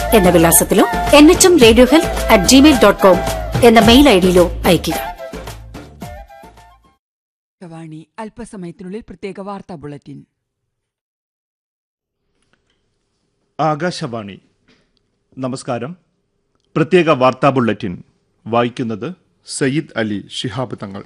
എന്ന വിലാസത്തിലോ N H M radio health at Gmail dot com എന്ന മെയിൽ ഐഡിയിലോ അയയ്ക്കുക വാണി അല്പസമയത്തിനുള്ളിൽ പ്രത്യേക വാർത്താ ബുള്ളറ്റിൻ ആകാശവാണി നമസ്കാരം പ്രത്യേക വാർത്താ ബുള്ളറ്റിൻ വായിക്കുന്നത് സയ്യിദ് അലി ശിഹാബ് തങ്ങൾ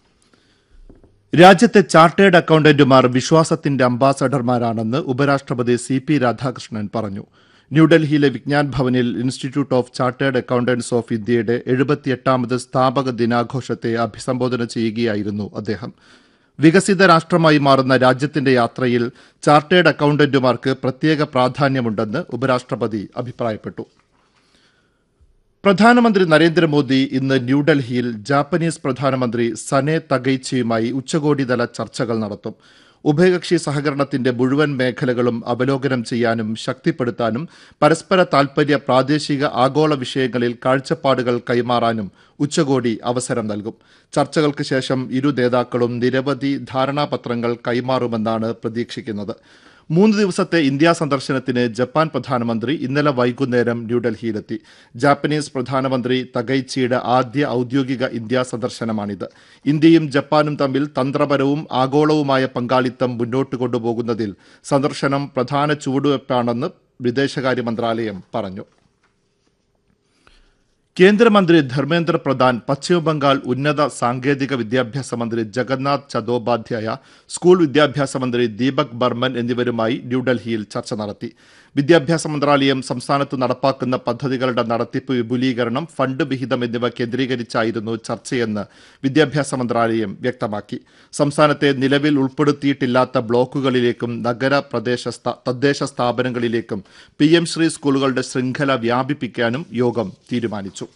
രാജ്യത്തെ ചാർട്ടേഡ് അക്കൌണ്ടന്റുമാർ വിശ്വാസത്തിന്റെ അംബാസഡർമാരാണെന്ന് ഉപരാഷ്ട്രപതി സി പി രാധാകൃഷ്ണൻ പറഞ്ഞു ന്യൂഡൽഹിയിലെ വിജ്ഞാൻ ഭവനിൽ institute of chartered accountants of ഇന്ത്യയുടെ എഴുപത്തിയെട്ടാമത് സ്ഥാപക ദിനാഘോഷത്തെ അഭിസംബോധന ചെയ്യുകയായിരുന്നു അദ്ദേഹം വികസിത രാഷ്ട്രമായി മാറുന്ന രാജ്യത്തിന്റെ യാത്രയിൽ ചാർട്ടേഡ് അക്കൌണ്ടന്റുമാർക്ക് പ്രത്യേക പ്രാധാന്യമുണ്ടെന്ന് ഉപരാഷ്ട്രപതി അഭിപ്രായപ്പെട്ടു പ്രധാനമന്ത്രി നരേന്ദ്രമോദി ഇന്ന് ന്യൂഡൽഹിയിൽ ജാപ്പനീസ് പ്രധാനമന്ത്രി സനെ തഗൈച്ചിയുമായി ഉച്ചകോടിതല ചർച്ചകൾ നടത്തും ഉഭയകക്ഷി സഹകരണത്തിന്റെ മുഴുവൻ മേഖലകളും അവലോകനം ചെയ്യാനും ശക്തിപ്പെടുത്താനും പരസ്പര താൽപര്യ പ്രാദേശിക ആഗോള വിഷയങ്ങളിൽ കാഴ്ചപ്പാടുകൾ കൈമാറാനും ഉച്ചകോടി അവസരം നൽകും ചർച്ചകൾക്ക് ശേഷം ഇരു നേതാക്കളും നിരവധി ധാരണാപത്രങ്ങൾ കൈമാറുമെന്നാണ് പ്രതീക്ഷിക്കുന്നത് മൂന്ന് ദിവസത്തെ ഇന്ത്യാ സന്ദർശനത്തിന് ജപ്പാൻ പ്രധാനമന്ത്രി ഇന്നലെ വൈകുന്നേരം ന്യൂഡൽഹിയിലെത്തി ജാപ്പനീസ് പ്രധാനമന്ത്രി തകൈച്ചിയുടെ ആദ്യ ഔദ്യോഗിക ഇന്ത്യാ സന്ദർശനമാണിത് ഇന്ത്യയും ജപ്പാനും തമ്മിൽ തന്ത്രപരവും ആഗോളവുമായ പങ്കാളിത്തം മുന്നോട്ട് കൊണ്ടുപോകുന്നതിൽ സന്ദർശനം പ്രധാന ചുവടുവയ്പ്പാണെന്ന് വിദേശകാര്യ മന്ത്രാലയം പറഞ്ഞു കേന്ദ്രമന്ത്രി ധർമ്മേന്ദ്ര പ്രധാൻ പശ്ചിമബംഗാൾ ഉന്നത സാങ്കേതിക വിദ്യാഭ്യാസ മന്ത്രി ജഗന്നാഥ് ചതോപാധ്യായ സ്കൂൾ വിദ്യാഭ്യാസ മന്ത്രി ദീപക് ബർമൻ എന്നിവരുമായി ന്യൂഡൽഹിയിൽ ചർച്ച നടത്തി വിദ്യാഭ്യാസ മന്ത്രാലയം സംസ്ഥാനത്ത് നടപ്പാക്കുന്ന പദ്ധതികളുടെ നടത്തിപ്പ് വിപുലീകരണം ഫണ്ട് വിഹിതം എന്നിവ കേന്ദ്രീകരിച്ചായിരുന്നു ചർച്ചയെന്ന് വിദ്യാഭ്യാസ മന്ത്രാലയം വ്യക്തമാക്കി സംസ്ഥാനത്തെ നിലവിൽ ഉൾപ്പെടുത്തിയിട്ടില്ലാത്ത ബ്ലോക്കുകളിലേക്കും നഗര പ്രദേശ സ്ഥാ- തദ്ദേശ സ്ഥാപനങ്ങളിലേക്കും പി എം ശ്രീ സ്കൂളുകളുടെ ശൃംഖല വ്യാപിപ്പിക്കാനും യോഗം തീരുമാനിച്ചു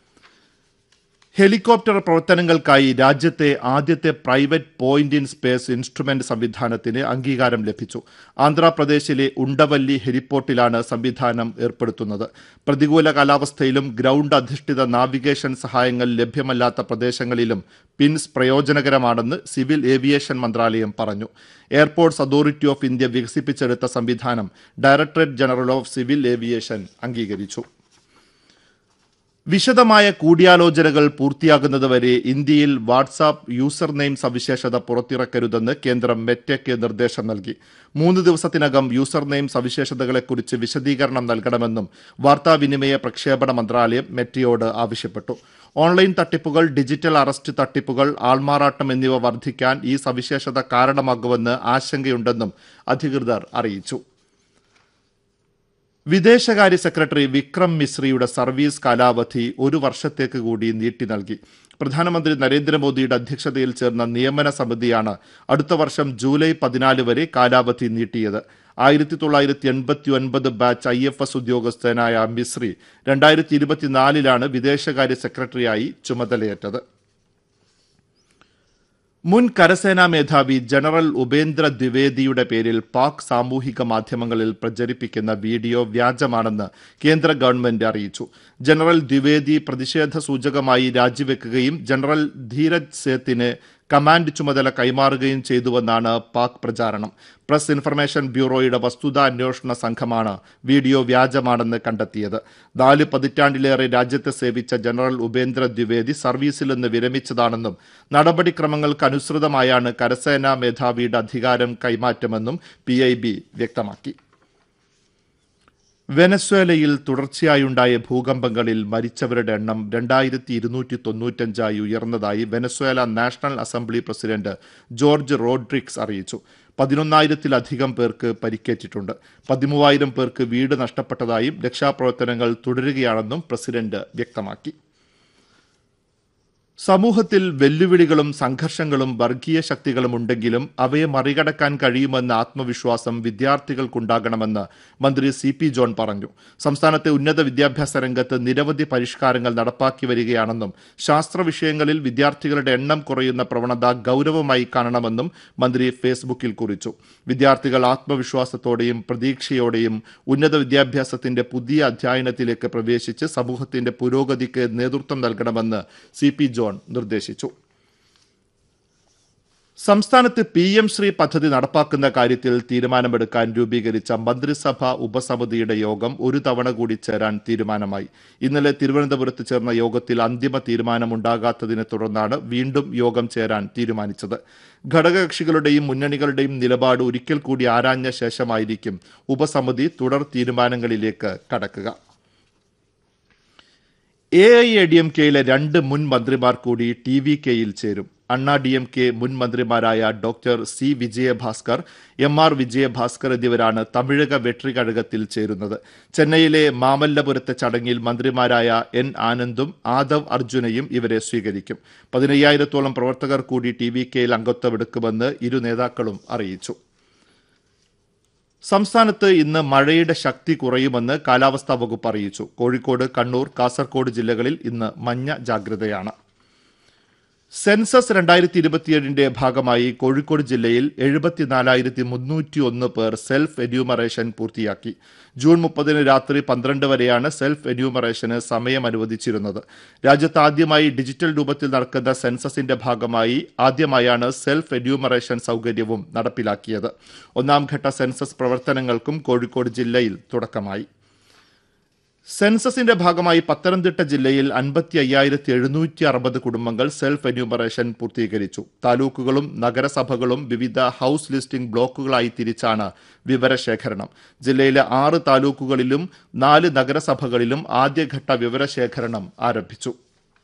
ഹെലികോപ്റ്റർ പ്രവർത്തനങ്ങൾക്കായി രാജ്യത്തെ ആദ്യത്തെ private point in space instrument സംവിധാനത്തിന് അംഗീകാരം ലഭിച്ചു ആന്ധ്രാപ്രദേശിലെ ഉണ്ടവല്ലി ഹെലിപ്പോർട്ടിലാണ് സംവിധാനം ഏർപ്പെടുത്തുന്നത് പ്രതികൂല കാലാവസ്ഥയിലും ഗ്രൗണ്ട് അധിഷ്ഠിത നാവിഗേഷൻ സഹായങ്ങൾ ലഭ്യമല്ലാത്ത പ്രദേശങ്ങളിലും പിൻസ് പ്രയോജനകരമാണെന്ന് സിവിൽ ഏവിയേഷൻ മന്ത്രാലയം പറഞ്ഞു എയർപോർട്സ് അതോറിറ്റി ഓഫ് ഇന്ത്യ വികസിപ്പിച്ചെടുത്ത സംവിധാനം directorate general of civil aviation അംഗീകരിച്ചു വിശദമായ കൂടിയാലോചനകൾ പൂർത്തിയാകുന്നതുവരെ ഇന്ത്യയിൽ വാട്സാപ്പ് യൂസർ നെയിം സവിശേഷത പുറത്തിറക്കരുതെന്ന് കേന്ദ്രം മെറ്റയ്ക്ക് നിർദ്ദേശം നൽകി മൂന്ന് ദിവസത്തിനകം യൂസർ നെയിം സവിശേഷതകളെക്കുറിച്ച് വിശദീകരണം നൽകണമെന്നും വാർത്താവിനിമയ പ്രക്ഷേപണ മന്ത്രാലയം മെറ്റയോട് ആവശ്യപ്പെട്ടു ഓൺലൈൻ തട്ടിപ്പുകൾ ഡിജിറ്റൽ അറസ്റ്റ് തട്ടിപ്പുകൾ ആൾമാറാട്ടം എന്നിവ വർദ്ധിക്കാൻ ഈ സവിശേഷത കാരണമാകുമെന്ന് ആശങ്കയുണ്ടെന്നും അധികൃതർ അറിയിച്ചു വിദേശകാര്യ സെക്രട്ടറി വിക്രം മിശ്രിയുടെ സർവീസ് കാലാവധി ഒരു വർഷത്തേക്ക് കൂടി നീട്ടി നൽകി പ്രധാനമന്ത്രി നരേന്ദ്രമോദിയുടെ അധ്യക്ഷതയിൽ ചേർന്ന നിയമന സമിതിയാണ് അടുത്ത വർഷം ജൂലൈ പതിനാല് വരെ കാലാവധി നീട്ടിയത് ആയിരത്തി തൊള്ളായിരത്തി എൺപത്തി ഒൻപത് ബാച്ച് ഐ എഫ് എസ് ഉദ്യോഗസ്ഥനായ മിശ്രി രണ്ടായിരത്തി ഇരുപത്തിനാലിലാണ് വിദേശകാര്യ സെക്രട്ടറിയായി ചുമതലയേറ്റത് മുൻ കരസേനാ മേധാവി ജനറൽ ഉപേന്ദ്ര ദ്വിവേദിയുടെ പേരിൽ പാക് സാമൂഹിക മാധ്യമങ്ങളിൽ പ്രചരിപ്പിക്കുന്ന വീഡിയോ വ്യാജമാണെന്ന് കേന്ദ്ര ഗവൺമെന്റ് അറിയിച്ചു ജനറൽ ദ്വിവേദി പ്രതിഷേധ സൂചകമായി രാജിവെക്കുകയും ജനറൽ ധീരജ് സേത്തിന് കമാൻഡ് ചുമതല കൈമാറുകയും ചെയ്തുവെന്നാണ് പാക് പ്രചാരണം പ്രസ് ഇൻഫർമേഷൻ ബ്യൂറോയുടെ വസ്തുതാ അന്വേഷണ സംഘമാണ് വീഡിയോ വ്യാജമാണെന്ന് കണ്ടെത്തിയത് നാല് പതിറ്റാണ്ടിലേറെ രാജ്യത്തെ സേവിച്ച ജനറൽ ഉപേന്ദ്ര ദ്വിവേദി സർവീസിൽ നിന്ന് വിരമിച്ചതാണെന്നും നടപടിക്രമങ്ങൾക്കനുസൃതമായാണ് കരസേനാ മേധാവിയുടെ അധികാരം കൈമാറ്റമെന്നും പി വ്യക്തമാക്കി വെനസ്വേലയിൽ തുടർച്ചയായുണ്ടായ ഭൂകമ്പങ്ങളിൽ മരിച്ചവരുടെ എണ്ണം രണ്ടായിരത്തി ഇരുന്നൂറ്റി തൊണ്ണൂറ്റഞ്ചായി ഉയർന്നതായി Venezuela national assembly president George Rodriguez അറിയിച്ചു പതിനൊന്നായിരത്തിലധികം പേർക്ക് പരിക്കേറ്റിട്ടുണ്ട് പതിമൂവായിരം പേർക്ക് വീട് നഷ്ടപ്പെട്ടതായും രക്ഷാപ്രവർത്തനങ്ങൾ തുടരുകയാണെന്നും പ്രസിഡന്റ് വ്യക്തമാക്കി സമൂഹത്തിൽ വെല്ലുവിളികളും സംഘർഷങ്ങളും വർഗീയ ശക്തികളും ഉണ്ടെങ്കിലും അവയെ മറികടക്കാൻ കഴിയുമെന്ന ആത്മവിശ്വാസം വിദ്യാർത്ഥികൾക്കുണ്ടാകണമെന്ന് മന്ത്രി സി പി ജോൺ പറഞ്ഞു സംസ്ഥാനത്തെ ഉന്നത വിദ്യാഭ്യാസ രംഗത്ത് നിരവധി പരിഷ്കാരങ്ങൾ നടപ്പാക്കി വരികയാണെന്നും ശാസ്ത്ര വിഷയങ്ങളിൽ വിദ്യാർത്ഥികളുടെ എണ്ണം കുറയുന്ന പ്രവണത ഗൗരവമായി കാണണമെന്നും മന്ത്രി ഫേസ്ബുക്കിൽ കുറിച്ചു വിദ്യാർത്ഥികൾ ആത്മവിശ്വാസത്തോടെയും പ്രതീക്ഷയോടെയും ഉന്നത വിദ്യാഭ്യാസത്തിന്റെ പുതിയ അധ്യയനത്തിലേക്ക് പ്രവേശിച്ച് സമൂഹത്തിന്റെ പുരോഗതിക്ക് നേതൃത്വം നൽകണമെന്ന് സി പി ജോൺ നിർദ്ദേശിച്ചു സംസ്ഥാനത്ത് പി എം ശ്രീ പദ്ധതി നടപ്പാക്കുന്ന കാര്യത്തിൽ തീരുമാനമെടുക്കാൻ രൂപീകരിച്ച മന്ത്രിസഭ ഉപസമിതിയുടെ യോഗം ഒരു തവണ കൂടി ചേരാൻ തീരുമാനമായി ഇന്നലെ തിരുവനന്തപുരത്ത് ചേർന്ന യോഗത്തിൽ അന്തിമ തീരുമാനമുണ്ടാകാത്തതിനെ തുടർന്നാണ് വീണ്ടും യോഗം ചേരാൻ തീരുമാനിച്ചത് ഘടകകക്ഷികളുടെയും മുന്നണികളുടെയും നിലപാട് ഒരിക്കൽ കൂടി ആരാഞ്ഞ ശേഷമായിരിക്കും ഉപസമിതി തുടർ തീരുമാനങ്ങളിലേക്ക് കടക്കുക A I A D M കെയിലെ രണ്ട് മുൻ മന്ത്രിമാർ കൂടി ടി വി കെയിൽ ചേരും അണ്ണാ ഡി എം കെ മുൻ മന്ത്രിമാരായ doctor C Vijayabhaskar M R Vijayabhaskar എന്നിവരാണ് തമിഴക വെട്രി കഴകത്തിൽ ചേരുന്നത് ചെന്നൈയിലെ മാമല്ലപുരത്തെ ചടങ്ങിൽ മന്ത്രിമാരായ എൻ ആനന്ദും ആദവ് അർജുനയും ഇവരെ സ്വീകരിക്കും പതിനയ്യായിരത്തോളം പ്രവർത്തകർ കൂടി ടി വി കെയിൽ അംഗത്വമെടുക്കുമെന്ന് ഇരു നേതാക്കളും അറിയിച്ചു സംസ്ഥാനത്ത് ഇന്ന് മഴയുടെ ശക്തി കുറയുമെന്ന് കാലാവസ്ഥാ വകുപ്പ് അറിയിച്ചു കോഴിക്കോട് കണ്ണൂർ കാസർഗോഡ് ജില്ലകളിൽ ഇന്ന് മഞ്ഞ ജാഗ്രതയാണ് സെൻസസ് രണ്ടായിരത്തി ഇരുപത്തിയേഴിന്റെ ഭാഗമായി കോഴിക്കോട് ജില്ലയിൽ എഴുപത്തിനാലായിരത്തി മുന്നൂറ്റി ഒന്ന് പേർ സെൽഫ് എന്യൂമറേഷൻ പൂർത്തിയാക്കി ജൂൺ മുപ്പതിന് രാത്രി പന്ത്രണ്ട് വരെയാണ് സെൽഫ് എന്യൂമറേഷന് സമയം അനുവദിച്ചിരുന്നത് രാജ്യത്ത് ആദ്യമായി ഡിജിറ്റൽ രൂപത്തിൽ നടക്കുന്ന സെൻസസിന്റെ ഭാഗമായി ആദ്യമായാണ് സെൽഫ് എന്യൂമറേഷൻ സൗകര്യവും നടപ്പിലാക്കിയത് ഒന്നാം ഘട്ട സെൻസസ് പ്രവർത്തനങ്ങൾക്കും കോഴിക്കോട് ജില്ലയിൽ തുടക്കമായി സെൻസസിന്റെ ഭാഗമായി പത്തനംതിട്ട ജില്ലയിൽ അൻപത്തി അയ്യായിരത്തി എഴുന്നൂറ്റി അറുപത് കുടുംബങ്ങൾ സെൽഫ് എന്യൂമറേഷൻ പൂർത്തീകരിച്ചു താലൂക്കുകളും നഗരസഭകളും വിവിധ ഹൌസ് ലിസ്റ്റിംഗ് ബ്ലോക്കുകളായി തിരിച്ചാണ് വിവരശേഖരണം ജില്ലയിലെ ആറ് താലൂക്കുകളിലും നാല് നഗരസഭകളിലും ആദ്യഘട്ട വിവരശേഖരണം ആരംഭിച്ചു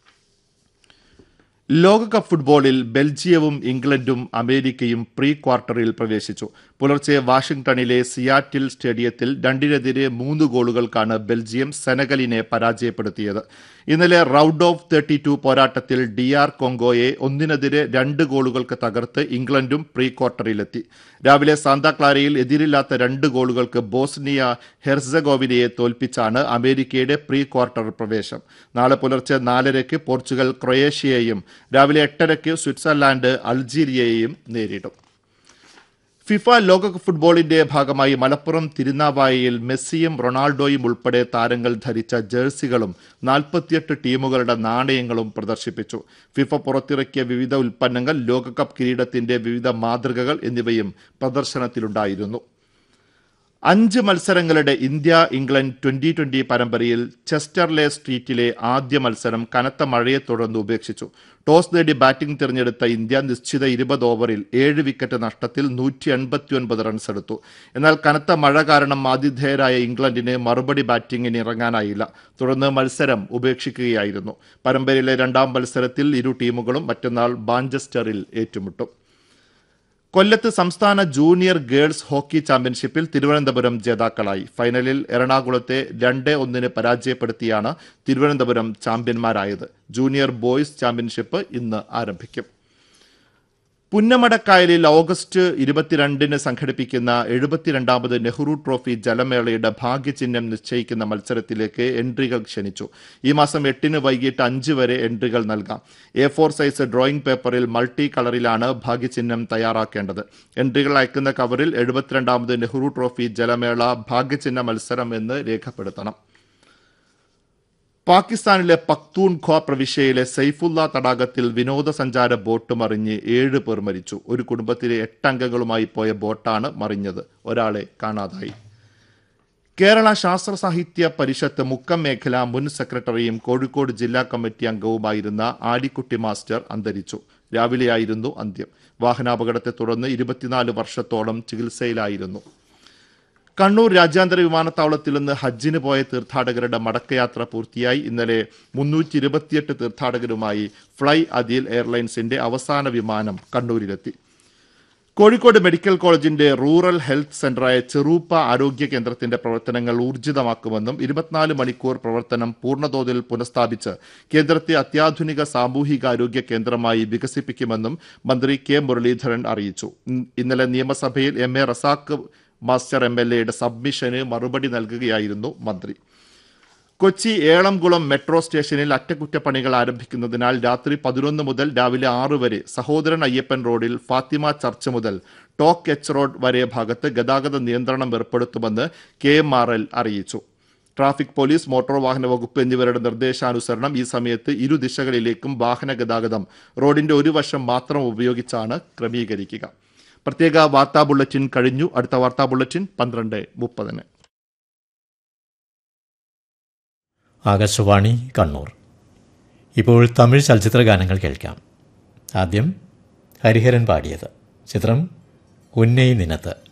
ലോകകപ്പ് ഫുട്ബോളിൽ ബെൽജിയവും ഇംഗ്ലണ്ടും അമേരിക്കയും പ്രീ ക്വാർട്ടറിൽ പ്രവേശിച്ചു പുലർച്ചെ വാഷിംഗ്ടണിലെ സിയാറ്റിൽ സ്റ്റേഡിയത്തിൽ രണ്ടിനെതിരെ മൂന്ന് ഗോളുകൾക്കാണ് ബെൽജിയം സെനഗലിനെ പരാജയപ്പെടുത്തിയത് ഇന്നലെ റൌണ്ട് ഓഫ് തേർട്ടി ടു പോരാട്ടത്തിൽ ഡി ആർ കോങ്കോയെ ഒന്നിനെതിരെ രണ്ട് ഗോളുകൾക്ക് തകർത്ത് ഇംഗ്ലണ്ടും പ്രീ ക്വാർട്ടറിലെത്തി രാവിലെ സാന്താക്ലാരയിൽ എതിരില്ലാത്ത രണ്ട് ഗോളുകൾക്ക് ബോസ്നിയ ഹെർസഗോവിനയെ തോൽപ്പിച്ചാണ് അമേരിക്കയുടെ പ്രീ ക്വാർട്ടർ പ്രവേശം നാളെ പുലർച്ചെ നാലരയ്ക്ക് പോർച്ചുഗൽ ക്രൊയേഷ്യയെയും രാവിലെ എട്ടരയ്ക്ക് സ്വിറ്റ്സർലാൻഡ് അൾജീരിയയെയും നേരിടും ഫിഫ ലോകകപ്പ് ഫുട്ബോളിന്റെ ഭാഗമായി മലപ്പുറം തിരുനാവായയിൽ മെസ്സിയും റൊണാൾഡോയും ഉൾപ്പെടെ താരങ്ങൾ ധരിച്ച ജേഴ്സികളും നാൽപ്പത്തിയെട്ട് ടീമുകളുടെ നാണയങ്ങളും പ്രദർശിപ്പിച്ചു ഫിഫ പുറത്തിറക്കിയ വിവിധ ഉൽപ്പന്നങ്ങൾ ലോകകപ്പ് കിരീടത്തിന്റെ വിവിധ മാതൃകകൾ എന്നിവയും പ്രദർശനത്തിലുണ്ടായിരുന്നു അഞ്ച് മത്സരങ്ങളുടെ ഇന്ത്യ ഇംഗ്ലണ്ട് ട്വന്റി ട്വന്റി പരമ്പരയിൽ ചെസ്റ്റർലെ സ്ട്രീറ്റിലെ ആദ്യ മത്സരം കനത്ത മഴയെ തുടർന്ന് ഉപേക്ഷിച്ചു ടോസ് നേടി ബാറ്റിംഗ് തിരഞ്ഞെടുത്ത ഇന്ത്യ നിശ്ചിത ഇരുപത് ഓവറിൽ ഏഴ് വിക്കറ്റ് നഷ്ടത്തിൽ നൂറ്റി എൺപത്തിയൊൻപത് റൺസ് എടുത്തു എന്നാൽ കനത്ത മഴ കാരണം ആതിഥേയരായ ഇംഗ്ലണ്ടിന് മറുപടി ബാറ്റിംഗിന് ഇറങ്ങാനായില്ല തുടർന്ന് മത്സരം ഉപേക്ഷിക്കുകയായിരുന്നു പരമ്പരയിലെ രണ്ടാം മത്സരത്തിൽ ഇരു ടീമുകളും മറ്റന്നാൾ ബാഞ്ചസ്റ്ററിൽ ഏറ്റുമുട്ടും കൊല്ലത്ത് സംസ്ഥാന ജൂനിയർ ഗേൾസ് ഹോക്കി ചാമ്പ്യൻഷിപ്പിൽ തിരുവനന്തപുരം ജേതാക്കളായി ഫൈനലിൽ എറണാകുളത്തെ രണ്ട് ഒന്നിന് പരാജയപ്പെടുത്തിയാണ് തിരുവനന്തപുരം ചാമ്പ്യന്മാരായത് ജൂനിയർ ബോയ്സ് ചാമ്പ്യൻഷിപ്പ് ഇന്ന് ആരംഭിക്കും പുന്നമടക്കായലിൽ ഓഗസ്റ്റ് ഇരുപത്തിരണ്ടിന് സംഘടിപ്പിക്കുന്ന എഴുപത്തിരണ്ടാമത് നെഹ്റു ട്രോഫി ജലമേളയുടെ ഭാഗ്യചിഹ്നം നിശ്ചയിക്കുന്ന മത്സരത്തിലേക്ക് എൻട്രികൾ ക്ഷണിച്ചു ഈ മാസം എട്ടിന് വൈകിട്ട് അഞ്ച് വരെ എൻട്രികൾ നൽകാം എ ഫോർ സൈസ് ഡ്രോയിംഗ് പേപ്പറിൽ മൾട്ടി കളറിലാണ് ഭാഗ്യചിഹ്നം തയ്യാറാക്കേണ്ടത് എൻട്രികൾ അയക്കുന്ന കവറിൽ എഴുപത്തിരണ്ടാമത് നെഹ്റു ട്രോഫി ജലമേള ഭാഗ്യചിഹ്ന മത്സരം എന്ന് രേഖപ്പെടുത്തണം പാകിസ്ഥാനിലെ പക്തൂൺഖ്വ പ്രവിശ്യയിലെ സൈഫുല്ല തടാകത്തിൽ വിനോദസഞ്ചാര ബോട്ട് മറിഞ്ഞ് ഏഴ് പേർ മരിച്ചു ഒരു കുടുംബത്തിലെ എട്ടംഗങ്ങളുമായി പോയ ബോട്ടാണ് മറിഞ്ഞത് ഒരാളെ കാണാതായി കേരള ശാസ്ത്ര സാഹിത്യ പരിഷത്ത് മുക്കം മേഖല മുൻ സെക്രട്ടറിയും കോഴിക്കോട് ജില്ലാ കമ്മിറ്റി അംഗവുമായിരുന്ന ആലിക്കുട്ടി മാസ്റ്റർ അന്തരിച്ചു രാവിലെയായിരുന്നു അന്ത്യം വാഹനാപകടത്തെ തുടർന്ന് ഇരുപത്തിനാല് വർഷത്തോളം ചികിത്സയിലായിരുന്നു കണ്ണൂർ രാജ്യാന്തര വിമാനത്താവളത്തിൽ നിന്ന് ഹജ്ജിന് പോയ തീർത്ഥാടകരുടെ മടക്കയാത്ര പൂർത്തിയായി ഇന്നലെ മുന്നൂറ്റി ഇരുപത്തിയെട്ട് തീർത്ഥാടകരുമായി ഫ്ലൈ അദീൽ എയർലൈൻസിന്റെ അവസാന വിമാനം കണ്ണൂരിലെത്തി കോഴിക്കോട് മെഡിക്കൽ കോളേജിന്റെ റൂറൽ ഹെൽത്ത് സെന്ററായ ചെറൂപ്പ ആരോഗ്യ കേന്ദ്രത്തിന്റെ പ്രവർത്തനങ്ങൾ ഊർജിതമാക്കുമെന്നും ഇരുപത്തിനാല് മണിക്കൂർ പ്രവർത്തനം പൂർണ്ണതോതിൽ പുനഃസ്ഥാപിച്ച് കേന്ദ്രത്തെ അത്യാധുനിക സാമൂഹികാരോഗ്യ കേന്ദ്രമായി വികസിപ്പിക്കുമെന്നും മന്ത്രി കെ മുരളീധരൻ അറിയിച്ചു ഇൻ- ഇന്നലെ നിയമസഭയിൽ M A Razak master M L എയുടെ സബ്മിഷന് മറുപടി നൽകുകയായിരുന്നു മന്ത്രി കൊച്ചി ഏളംകുളം മെട്രോ സ്റ്റേഷനിൽ അറ്റകുറ്റപ്പണികൾ ആരംഭിക്കുന്നതിനാൽ രാത്രി പതിനൊന്ന് മുതൽ രാവിലെ ആറ് വരെ സഹോദരൻ അയ്യപ്പൻ റോഡിൽ ഫാത്തിമ ചർച്ച് മുതൽ ടോക്ക് എച്ച് റോഡ് വരെ ഭാഗത്ത് ഗതാഗത നിയന്ത്രണം ഏർപ്പെടുത്തുമെന്ന് കെ എം ആർ എൽ അറിയിച്ചു ട്രാഫിക് പോലീസ് മോട്ടോർ വാഹന വകുപ്പ് എന്നിവരുടെ നിർദ്ദേശാനുസരണം ഈ സമയത്ത് ഇരു ദിശകളിലേക്കും വാഹന ഗതാഗതം റോഡിന്റെ ഒരു വശം മാത്രം ഉപയോഗിച്ചാണ് ക്രമീകരിക്കുക പ്രത്യേക വാർത്താ ബുള്ളറ്റിൻ കഴിഞ്ഞു അടുത്ത വാർത്താ ബുള്ളറ്റിൻ പന്ത്രണ്ട് മുപ്പതിന് ആകാശവാണി കണ്ണൂർ ഇപ്പോൾ തമിഴ് ചലച്ചിത്ര ഗാനങ്ങൾ കേൾക്കാം ആദ്യം ഹരിഹരൻ പാടിയത് ചിത്രം ഉന്നയി നിനത്ത്